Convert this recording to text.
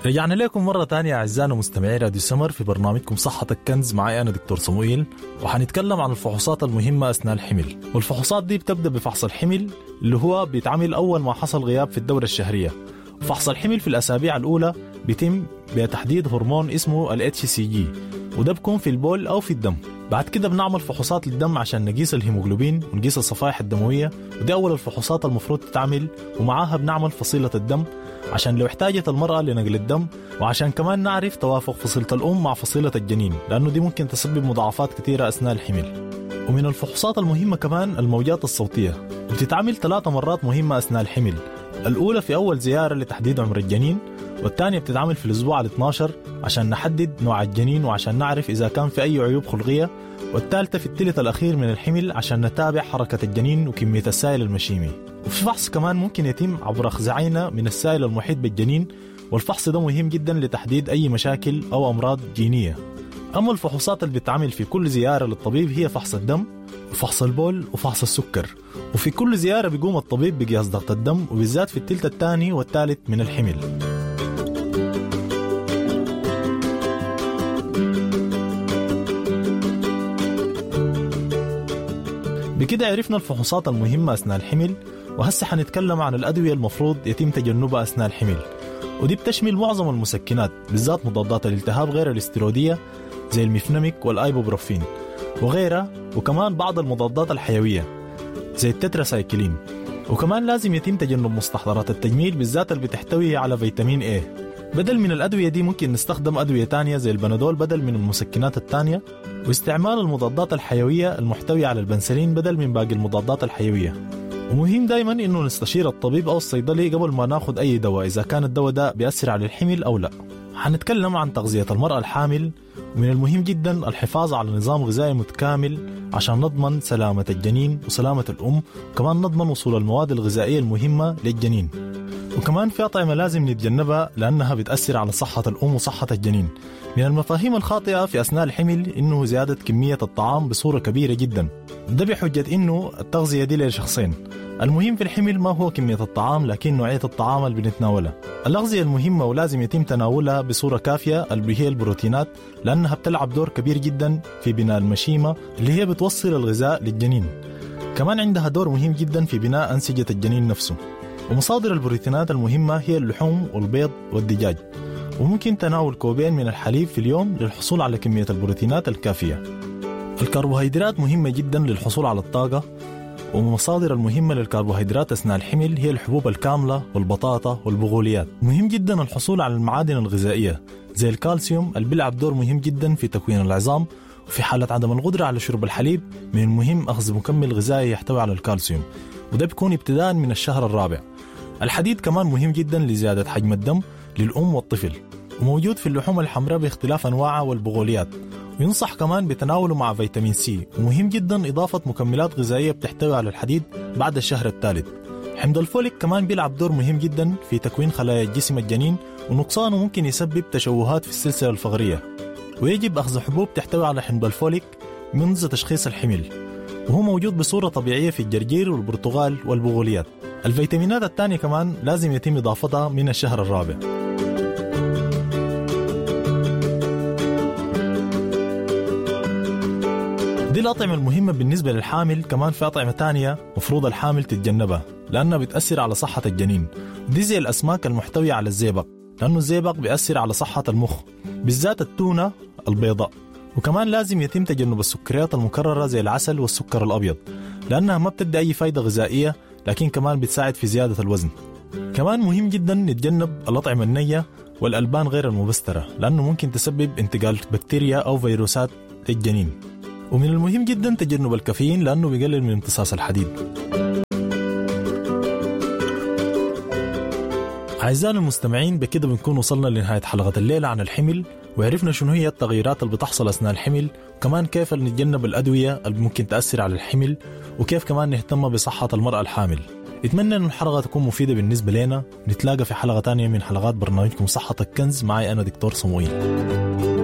رجعنا لكم مرة تانية أعزائنا مستمعي راديو سمر في برنامجكم صحة الكنز معي أنا دكتور صمويل وحنتكلم عن الفحوصات المهمة أثناء الحمل والفحوصات دي بتبدأ بفحص الحمل اللي هو بيتعمل أول ما حصل غياب في الدورة الشهرية فحص الحمل في الأسابيع الأولى بيتم بتحديد هرمون اسمه ال HCG وده بيكون في البول أو في الدم بعد كده بنعمل فحوصات للدم عشان نقيس الهيموغلوبين ونقيس الصفائح الدموية ودي أول الفحوصات المفروض تتعمل ومعاها بنعمل فصيلة الدم عشان لو احتاجت المرأة لنقل الدم وعشان كمان نعرف توافق فصيلة الأم مع فصيلة الجنين لأنه دي ممكن تسبب مضاعفات كثيرة أثناء الحمل ومن الفحوصات المهمة كمان الموجات الصوتية وتتعمل ثلاثة مرات مهمة أثناء الحمل الأولى في أول زيارة لتحديد عمر الجنين والثانية بتتعمل في الأسبوع ال 12 عشان نحدد نوع الجنين وعشان نعرف إذا كان في أي عيوب خلقية والثالثة في الثلث الأخير من الحمل عشان نتابع حركة الجنين وكمية السائل المشيمي وفي فحص كمان ممكن يتم عبر أخذ عينة من السائل المحيط بالجنين والفحص ده مهم جدا لتحديد أي مشاكل أو أمراض جينية أما الفحوصات اللي بتتعمل في كل زيارة للطبيب هي فحص الدم وفحص البول وفحص السكر وفي كل زيارة بيقوم الطبيب بقياس ضغط الدم وبالذات في الثلث الثاني والثالث من الحمل بكده عرفنا الفحوصات المهمة أثناء الحمل وهسه حنتكلم عن الأدوية المفروض يتم تجنبها أثناء الحمل ودي بتشمل معظم المسكنات بالذات مضادات الالتهاب غير الاستيرودية زي الميفنميك والآيبوبروفين وغيرها وكمان بعض المضادات الحيوية زي التتراسايكلين وكمان لازم يتم تجنب مستحضرات التجميل بالذات اللي بتحتوي على فيتامين A بدل من الأدوية دي ممكن نستخدم أدوية تانية زي البنادول بدل من المسكنات التانية واستعمال المضادات الحيوية المحتوية على البنسلين بدل من باقي المضادات الحيوية ومهم دايما انه نستشير الطبيب او الصيدلي قبل ما ناخذ اي دواء اذا كان الدواء ده بيأثر على الحمل او لا حنتكلم عن تغذية المرأة الحامل ومن المهم جدا الحفاظ على نظام غذائي متكامل عشان نضمن سلامة الجنين وسلامة الأم وكمان نضمن وصول المواد الغذائية المهمة للجنين وكمان في أطعمة لازم نتجنبها لأنها بتأثر على صحة الأم وصحة الجنين من المفاهيم الخاطئة في أثناء الحمل إنه زيادة كمية الطعام بصورة كبيرة جدا ده بحجة إنه التغذية دي لشخصين المهم في الحمل ما هو كمية الطعام لكن نوعية الطعام اللي بنتناولها الأغذية المهمة ولازم يتم تناولها بصورة كافية اللي هي البروتينات لأنها بتلعب دور كبير جدا في بناء المشيمة اللي هي بتوصل الغذاء للجنين كمان عندها دور مهم جدا في بناء أنسجة الجنين نفسه ومصادر البروتينات المهمة هي اللحوم والبيض والدجاج وممكن تناول كوبين من الحليب في اليوم للحصول على كمية البروتينات الكافية الكربوهيدرات مهمة جدا للحصول على الطاقة ومصادر المهمة للكربوهيدرات أثناء الحمل هي الحبوب الكاملة والبطاطا والبقوليات مهم جدا الحصول على المعادن الغذائية زي الكالسيوم اللي بيلعب دور مهم جدا في تكوين العظام وفي حالة عدم القدرة على شرب الحليب من المهم أخذ مكمل غذائي يحتوي على الكالسيوم وده بيكون ابتداء من الشهر الرابع الحديد كمان مهم جدا لزيادة حجم الدم للأم والطفل وموجود في اللحوم الحمراء باختلاف أنواعها والبغوليات وينصح كمان بتناوله مع فيتامين سي ومهم جدا إضافة مكملات غذائية بتحتوي على الحديد بعد الشهر الثالث حمض الفوليك كمان بيلعب دور مهم جدا في تكوين خلايا الجسم الجنين ونقصانه ممكن يسبب تشوهات في السلسلة الفقرية ويجب أخذ حبوب تحتوي على حمض الفوليك منذ تشخيص الحمل وهو موجود بصورة طبيعية في الجرجير والبرتقال والبغوليات الفيتامينات الثانية كمان لازم يتم إضافتها من الشهر الرابع دي الأطعمة المهمة بالنسبة للحامل كمان في أطعمة تانية مفروض الحامل تتجنبها لأنها بتأثر على صحة الجنين دي زي الأسماك المحتوية على الزئبق لأنه الزئبق بيأثر على صحة المخ بالذات التونة البيضاء وكمان لازم يتم تجنب السكريات المكررة زي العسل والسكر الأبيض لأنها ما بتدي أي فايدة غذائية لكن كمان بتساعد في زيادة الوزن كمان مهم جدا نتجنب الأطعمة النية والألبان غير المبسترة لأنه ممكن تسبب انتقال بكتيريا أو فيروسات للجنين ومن المهم جدا تجنب الكافيين لأنه بيقلل من امتصاص الحديد أعزائنا المستمعين بكده بنكون وصلنا لنهاية حلقة الليلة عن الحمل وعرفنا شنو هي التغييرات اللي بتحصل أثناء الحمل وكمان كيف نتجنب الأدوية اللي ممكن تأثر على الحمل وكيف كمان نهتم بصحة المرأة الحامل اتمنى ان الحلقه تكون مفيده بالنسبه لنا نتلاقى في حلقه تانية من حلقات برنامجكم صحه الكنز معي انا دكتور صموئيل